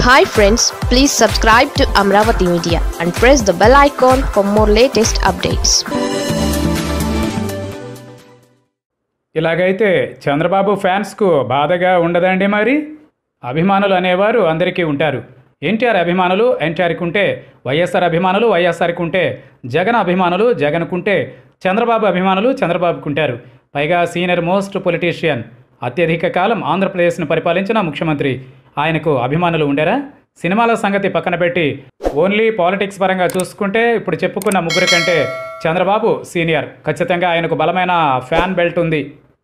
hi friends please subscribe to Amaravati Media and press the bell icon for more latest updates ఇలాగైతే చంద్రబాబు ఫ్యాన్స్కు బాధగా ఉండదండి మరి అభిమానులు అనేవారు అందరికీ ఉంటారు ఎన్టీఆర్ అభిమానులు ఎన్టీఆర్కి ఉంటే వైఎస్ఆర్ అభిమానులు వైఎస్ఆర్కి ఉంటే జగన్ అభిమానులు జగన్కుంటే చంద్రబాబు అభిమానులు చంద్రబాబుకు ఉంటారు పైగా సీనియర్ మోస్ట్ పొలిటీషియన్ అత్యధిక కాలం ఆంధ్రప్రదేశ్ను పరిపాలించిన ముఖ్యమంత్రి ఆయనకు అభిమానులు ఉండరా సినిమాల సంగతి పక్కన పెట్టి ఓన్లీ పాలిటిక్స్ పరంగా చూసుకుంటే ఇప్పుడు చెప్పుకున్న ముగ్గురి కంటే చంద్రబాబు సీనియర్ ఖచ్చితంగా ఆయనకు బలమైన ఫ్యాన్ బెల్ట్ ఉంది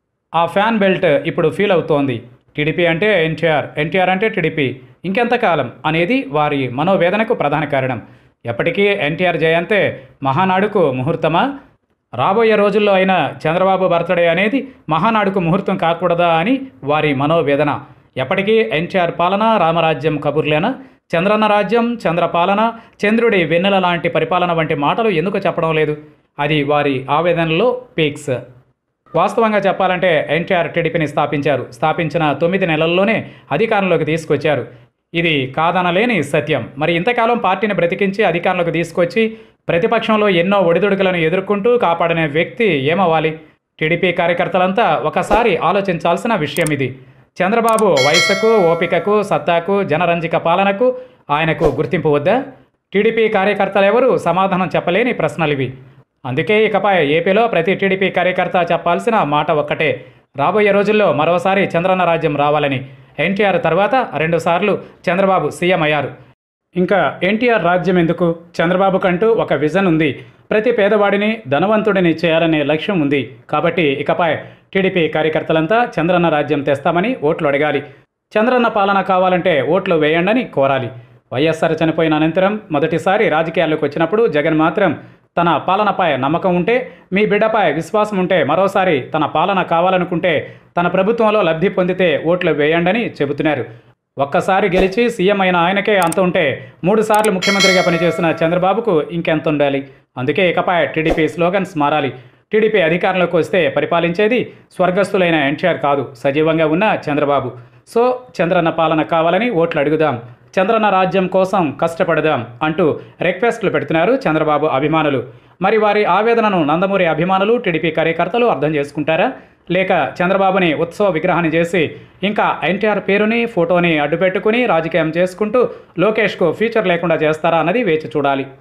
ఆ ఫ్యాన్ బెల్ట్ ఇప్పుడు ఫీల్ అవుతోంది టీడీపీ అంటే ఎన్టీఆర్ ఎన్టీఆర్ అంటే టీడీపీ ఇంకెంతకాలం అనేది వారి మనోవేదనకు ప్రధాన కారణం ఎప్పటికీ ఎన్టీఆర్ జయంతే మహానాడుకు ముహూర్తమా రాబోయే రోజుల్లో అయినా చంద్రబాబు బర్త్డే అనేది మహానాడుకు ముహూర్తం కాకూడదా అని వారి మనోవేదన ఎప్పటికీ ఎన్టీఆర్ పాలన రామరాజ్యం కబుర్లేనా చంద్రన్న రాజ్యం చంద్రపాలన చంద్రుడి వెన్నెల లాంటి పరిపాలన వంటి మాటలు ఎందుకు చెప్పడం లేదు అది వారి ఆవేదనలో పీక్స్ వాస్తవంగా చెప్పాలంటే ఎన్టీఆర్ టీడీపీని స్థాపించారు స్థాపించిన తొమ్మిది నెలల్లోనే అధికారంలోకి తీసుకొచ్చారు ఇది కాదనలేని సత్యం మరి ఇంతకాలం పార్టీని బ్రతికించి అధికారంలోకి తీసుకొచ్చి ప్రతిపక్షంలో ఎన్నో ఒడిదుడుకులను ఎదుర్కొంటూ కాపాడిన వ్యక్తి ఏమవ్వాలి టీడీపీ కార్యకర్తలంతా ఒకసారి ఆలోచించాల్సిన విషయం ఇది చంద్రబాబు వయసుకు ఓపికకు సత్తాకు జనరంజిక పాలనకు ఆయనకు గుర్తింపు వద్దా టీడీపీ కార్యకర్తలెవరూ సమాధానం చెప్పలేని ప్రశ్నలు ఇవి అందుకే ఇకపై ఏపీలో ప్రతి టీడీపీ కార్యకర్త చెప్పాల్సిన మాట ఒక్కటే రాబోయే రోజుల్లో మరోసారి చంద్రన్న రాజ్యం రావాలని ఎన్టీఆర్ తర్వాత రెండుసార్లు చంద్రబాబు సీఎం అయ్యారు ఇంకా ఎన్టీఆర్ రాజ్యం ఎందుకు చంద్రబాబు కంటూ ఒక విజన్ ఉంది ప్రతి పేదవాడిని ధనవంతుడిని చేయాలనే లక్ష్యం ఉంది కాబట్టి ఇకపై టీడీపీ కార్యకర్తలంతా చంద్రన్న రాజ్యం తెస్తామని ఓట్లు అడగాలి చంద్రన్న పాలన కావాలంటే ఓట్లు వేయండని కోరాలి వైఎస్ఆర్ చనిపోయిన అనంతరం మొదటిసారి రాజకీయాల్లోకి వచ్చినప్పుడు జగన్ మాత్రం తన పాలనపై నమ్మకం ఉంటే మీ బిడ్డపై విశ్వాసం ఉంటే మరోసారి తన పాలన కావాలనుకుంటే తన ప్రభుత్వంలో లబ్ధి పొందితే ఓట్లు వేయండని చెబుతున్నారు ఒక్కసారి గెలిచి సీఎం అయిన ఆయనకే అంత ఉంటే మూడు సార్లు ముఖ్యమంత్రిగా పనిచేసిన చంద్రబాబుకు ఇంకెంత ఉండాలి అందుకే ఇకపై టీడీపీ స్లోగన్స్ మారాలి టీడీపీ అధికారంలోకి వస్తే పరిపాలించేది స్వర్గస్థులైన ఎన్టీఆర్ కాదు సజీవంగా ఉన్న చంద్రబాబు సో చంద్రన్న పాలన కావాలని ఓట్లు అడుగుదాం చంద్రన్న రాజ్యం కోసం కష్టపడదాం అంటూ రిక్వెస్ట్లు పెడుతున్నారు చంద్రబాబు అభిమానులు మరి వారి ఆవేదనను నందమూరి అభిమానులు టీడీపీ కార్యకర్తలు అర్థం చేసుకుంటారా లేక చంద్రబాబుని ఉత్సవ విగ్రహాన్ని చేసి ఇంకా ఎన్టీఆర్ పేరుని ఫోటోని అడ్డుపెట్టుకుని రాజకీయం చేసుకుంటూ లోకేష్కు ఫ్యూచర్ లేకుండా చేస్తారా అన్నది వేచి చూడాలి